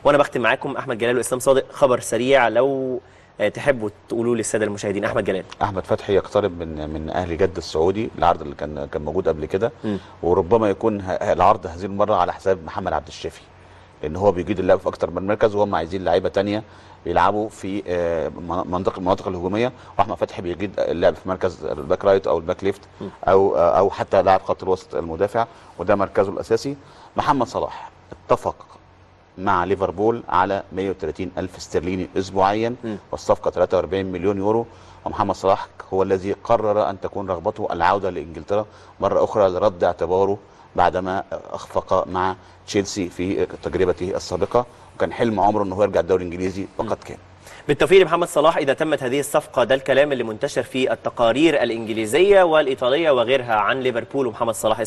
وانا بختم معاكم احمد جلال واسلام صادق خبر سريع لو آه، تحبوا تقولوا للساده المشاهدين احمد جلال احمد فتحي يقترب من من اهلي جده السعودي العرض اللي كان كان موجود قبل كده مم. وربما يكون ه- العرض هذه المره على حساب محمد عبد الشافي لان هو بيجيد اللعب في اكتر من مركز وهم عايزين لعيبه تانية يلعبوا في آه، من- منطقه المناطق الهجوميه واحمد فتحي بيجيد اللعب في مركز الباك رايت او الباك ليفت او آه، او حتى لاعب خط الوسط المدافع وده مركزه الاساسي محمد صلاح اتفق مع ليفربول على 130 ألف استرليني أسبوعيا مم. والصفقة 43 مليون يورو ومحمد صلاح هو الذي قرر أن تكون رغبته العودة لإنجلترا مرة أخرى لرد اعتباره بعدما أخفق مع تشيلسي في تجربته السابقة وكان حلم عمره أنه يرجع الدوري الإنجليزي وقد كان بالتوفيق لمحمد صلاح اذا تمت هذه الصفقه ده الكلام اللي منتشر في التقارير الانجليزيه والايطاليه وغيرها عن ليفربول ومحمد صلاح